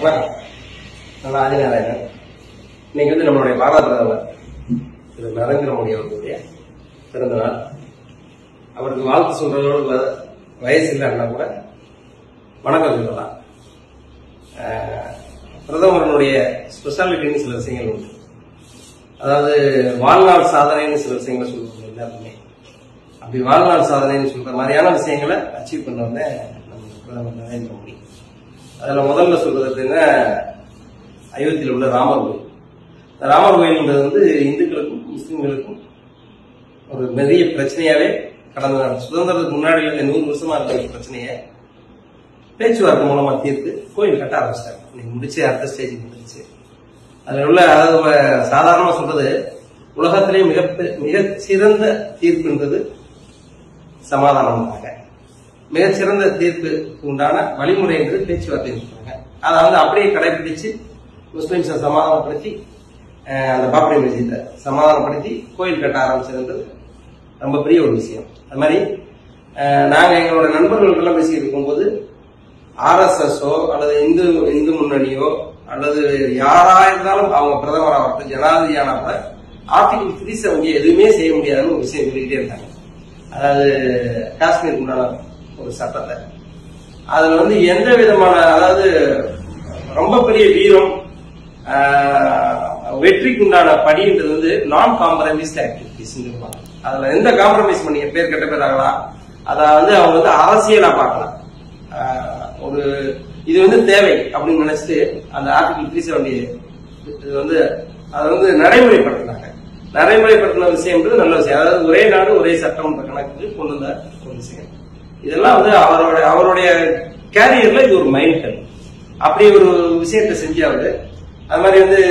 வணக்கம் நான் ஆதிநாராயணன் இன்னைக்கு வந்து நம்மளுடைய பாரத பிரதமர் திரு நரேந்திர மோடி அவர்களுடைய பிறந்த நாள் அவருக்கு வாழ்த்து சொல்றதோடு வ- வயசு இல்லைன்னா கூட வணக்கம் சொல்லலாம் ஆஹ், பிரதமரனுடைய ஸ்பெஷாலிட்டின்னு சில விஷயங்கள் உண்டு அதாவது வாழ்நாள் சாதனைன்னு சில விஷயங்களை சொல்லுவாங்க எல்லாருமே அப்படி வாழ்நாள் சாதனைன்னு சொல்ற மாதிரியான விஷயங்களை அச்சீவ் பண்ண வந்த நம்ம பிரதமர் நரேந்திர மோடி அதுல முதல்ல சொல்றது அப்படின்னா அயோத்தியில் உள்ள ராமர் கோயில் இந்த ராமர் கோயில்ன்றது வந்து இந்துக்களுக்கும் முஸ்லிம்களுக்கும் ஒரு பெரிய பிரச்சனையாவே கடந்த சுதந்திரத்துக்கு முன்னாடி இருந்த நூறு வருஷமா இருந்த ஒரு பிரச்சனையை பேச்சுவார்த்தை மூலமா தீர்த்து கோயில் கட்ட ஆரம்பிச்சிட்டாங்க இன்னைக்கு முடிச்சு அடுத்த ஸ்டேஜ் முடிச்சு அதுல உள்ள அதாவது வ- சாதாரணமா சொல்றது உலகத்திலே மிக மிக சிறந்த தீர்ப்புன்றது சமாதானம்னாங்க மிகச்சிறந்த தீர்ப்புக்கு உண்டான வழிமுறை என்று பேச்சுவார்த்தை சொல்றாங்க அதை வந்து அப்படியே கடைபிடிச்சு முஸ்லிம்ஸை சமாதானப்படுத்தி அஹ், அந்த பாப்ரி மஸ்ஜித்தை சமாதானப்படுத்தி கோயில் கட்ட ஆரம்பிச்சிருந்தது ரொம்ப பெரிய ஒரு விஷயம் அது மாதிரி அஹ், நாங்க எங்களோட நண்பர்களுக்கெல்லாம் பேசிக்கிட்டு இருக்கும்போது ஆர்எஸ்எஸ்ஓ அல்லது இந்து இந்து முன்னணியோ அல்லது யாரா இருந்தாலும் அவங்க பிரதமர் ஆகட்டும் ஜனாதிபதி ஆனா கூட ஆர்டிகல் த்ரீ செவன்டி எதுவுமே செய்ய முடியாதுன்னு ஒரு விஷயம் சொல்லிக்கிட்டே இருந்தாங்க அதாவது காஷ்மீருக்கு உண்டான ஒரு சட்டத்தை அதுல வந்து எந்த விதமான அதாவது ரொம்ப பெரிய வீரம் ஆஹ், வெற்றிக்கு உண்டான படின்றது வந்து நான் காம்ப்ரமைஸ் ஆக்டிவிட்டிஸ் அதுல எந்த காம்ப்ரமைஸ் பண்ணி பேர் கெட்ட பேர் ஆகலாம் அதை வந்து அவங்க வந்து அரசியலா பார்க்கலாம் ஆஹ், ஒரு இது வந்து தேவை அப்படின்னு நினைச்சிட்டு அந்த ஆர்டிகல் த்ரீ செவன்டி இது வந்து அதை வந்து நடைமுறைப்படுத்தினாங்க நடைமுறைப்படுத்தின விஷயம்ன்றது நல்ல விஷயம் அதாவது ஒரே நாடு ஒரே சட்டம்ன்ற கணக்குக்கு கொண்டு வந்த ஒரு விஷயம் இதெல்லாம் வந்து அவரோட அவருடைய கேரியர்ல இது ஒரு மைண்ட் அப்படி ஒரு விஷயத்தை செஞ்சாரு அது மாதிரி வந்து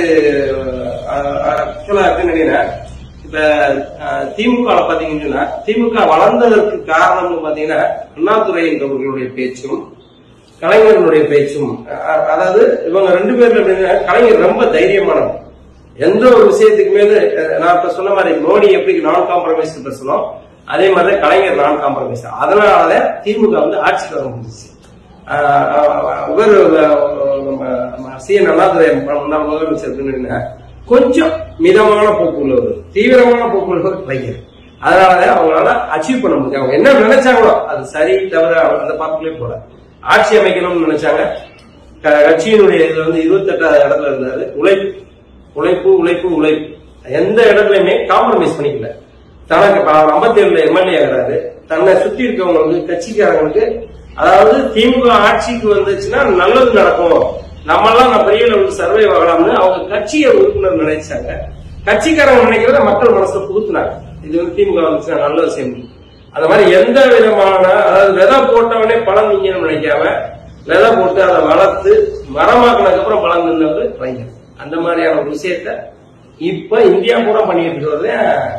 ஆக்சுவலா எப்படின்னு நினைக்கிறேன் இப்ப அஹ், திமுக ல பாத்தீங்கன்னு சொன்னா திமுக வளர்ந்ததற்கு காரணம்னு பாத்தீங்கன்னா அண்ணாதுரை என்றவர்களுடைய பேச்சும் கலைஞர்களுடைய பேச்சும் அ- அதாவது இவங்க ரெண்டு பேர்ல எப்படின்னா கலைஞர் ரொம்ப தைரியமானவர் எந்த ஒரு விஷயத்துக்கு மேல அஹ், நான் இப்ப சொன்ன மாதிரி மோடி எப்படி நான் காம்ப்ரமைஸ் பேசணும் அதே மாதிரி தான் கலைஞர் நான் காம்ப்ரமைஸ் அதனால திமுக வந்து ஆட்சிக்கு வர முடிஞ்சிச்சு ஆஹ் ஆஹ் இவர் அஹ், நம்ம சி என் அண்ணாதுரை முன்னாள் முதலமைச்சர் எப்படின்னா கொஞ்சம் மிதமான போக்கு உள்ளவர் தீவிரமான போக்கு உள்ளவர் கலைஞர் அதனாலதான் அவங்களால அச்சீவ் பண்ண முடியும் அவங்க என்ன நினைச்சாங்களோ அது சரி தவிர அந்த பாட்டுக்குள்ளே போல ஆட்சி அமைக்கணும்னு நினைச்சாங்க க- கட்சியினுடைய இதுல வந்து இருபத்தெட்டாவது இடத்துல இருந்தாரு உழைப்பு உழைப்பு உழைப்பு உழைப்பு எந்த இடத்துலயுமே காம்ப்ரமைஸ் பண்ணிக்கல தனக்கு ஐம்பத்தி ஏழுல எம்எல்ஏ ஆகிறாரு தன்னை சுத்தி இருக்கவங்களுக்கு கட்சிக்காரங்களுக்கு அதாவது திமுக ஆட்சிக்கு வந்துச்சுன்னா நல்லது நடக்கும் நம்ம எல்லாம் நான் பெரிய லெவலுக்கு சர்வே ஆகலாம்னு அவங்க கட்சியை உறுப்பினர் நினைச்சாங்க கட்சிக்காரங்க நினைக்கிறத மக்கள் மனசுல புகுத்துனாங்க இது வந்து திமுக வந்துச்சுன்னா நல்ல விஷயம் அந்த மாதிரி எந்த விதமான அதாவது விதை போட்டவனே பழம் நீங்கன்னு நினைக்காம விதை போட்டு அதை வளர்த்து மரமாக்கினதுக்கு அப்புறம் பழம் நின்னது கலைஞர் அந்த மாதிரியான ஒரு விஷயத்த இப்ப இந்தியா கூட பண்ணிட்டு இருக்கிறது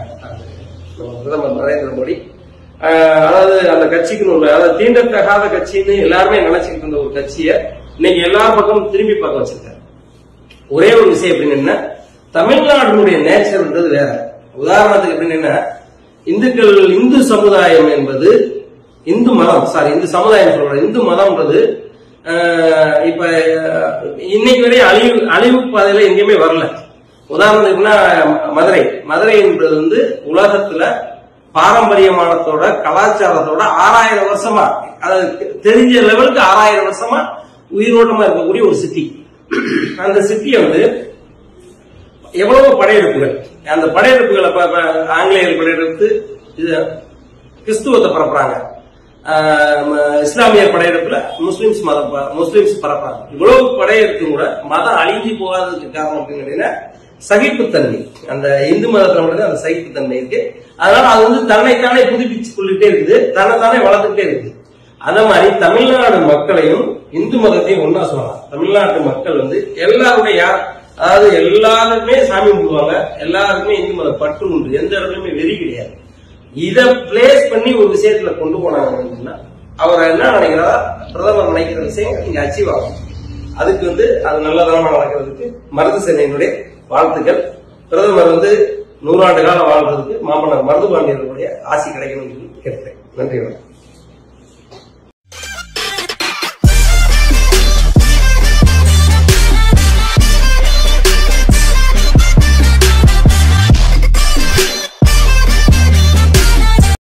நம்ம பிரதமர் நரேந்திர மோடி ஆஹ் அதாவது அந்த கட்சிக்குன்னு உள்ள அதாவது தீண்டத்தகாத கட்சின்னு எல்லாருமே நினைச்சுக்கிட்டு இருந்த ஒரு கட்சியை இன்னைக்கு எல்லா பக்கமும் திரும்பி பார்க்க வச்சிருக்காரு ஒரே ஒரு விஷயம் எப்படின்னு என்ன, தமிழ்நாட்டினுடைய நேச்சர்ன்றது வேற உதாரணத்துக்கு எப்படின்னு என்ன, இந்துக்கள் இந்து சமுதாயம் என்பது இந்து மதம் சாரி இந்து சமுதாயம் சொல்றேன் இந்து மதம்ன்றது ஆஹ், இப்ப ஆஹ், இன்னைக்கு வரை அழிவு அழிவு பாதையில எங்கேயுமே வரல உதாரணத்துக்குன்னா மதுரை மதுரை என்பது வந்து உலகத்துல பாரம்பரியமானத்தோட கலாச்சாரத்தோட ஆறாயிரம் வருஷமா அதாவது தெரிஞ்ச லெவலுக்கு ஆறாயிரம் வருஷமா உயிரோட்டமா இருக்கக்கூடிய ஒரு சிட்டி அந்த சிட்டியை வந்து எவ்வளவோ படையெடுப்புகள் அந்த படையெடுப்புகளை ப- ப- ஆங்கிலேயர் படையெடுத்து இது கிறிஸ்துவத்தை பரப்புறாங்க ஆஹ் ம- இஸ்லாமியர் படையெடுப்புல முஸ்லிம்ஸ் மதம் ப- முஸ்லிம்ஸ் பரப்புறாங்க இவ்வளவு படையெடுத்து கூட மதம் அழிஞ்சு போகாததுக்கு காரணம் அப்படின்னு கேட்டீங்கன்னா சகிப்புத்தன்மை அந்த இந்து மதத்துல மட்டும் அந்த சகிப்புத்தன்மை இருக்கு அதனால அது வந்து தன்னைத்தானே புதுப்பிச்சு கொள்ளிட்டே இருக்குது தன்னைத்தானே வளர்த்துக்கிட்டே இருக்குது அந்த மாதிரி தமிழ்நாடு மக்களையும் இந்து மதத்தையும் ஒன்னா சொல்லலாம் தமிழ்நாட்டு மக்கள் வந்து எல்லாருடைய யார் அதாவது எல்லாருமே சாமி கும்பிடுவாங்க எல்லாருக்குமே இந்து மத பற்று உண்டு எந்த இடத்துலயுமே வெறி கிடையாது இத பிளேஸ் பண்ணி ஒரு விஷயத்துல கொண்டு போனாங்க அப்படின்னா அவர் என்ன நினைக்கிறாரா பிரதமர் நினைக்கிற விஷயம் இங்க அச்சீவ் ஆகும் அதுக்கு வந்து அது நல்லதனமா நடக்கிறதுக்கு மருது சேனையினுடைய வாழ்த்துக்கள் பிரதமர் வந்து நூறாண்டு காலம் வாழ்றதுக்கு மாமன்னர் மருது பாண்டியர்களுடைய ஆசி கிடைக்கணும்னு சொல்லி கேட்கிறேன் நன்றி வணக்கம்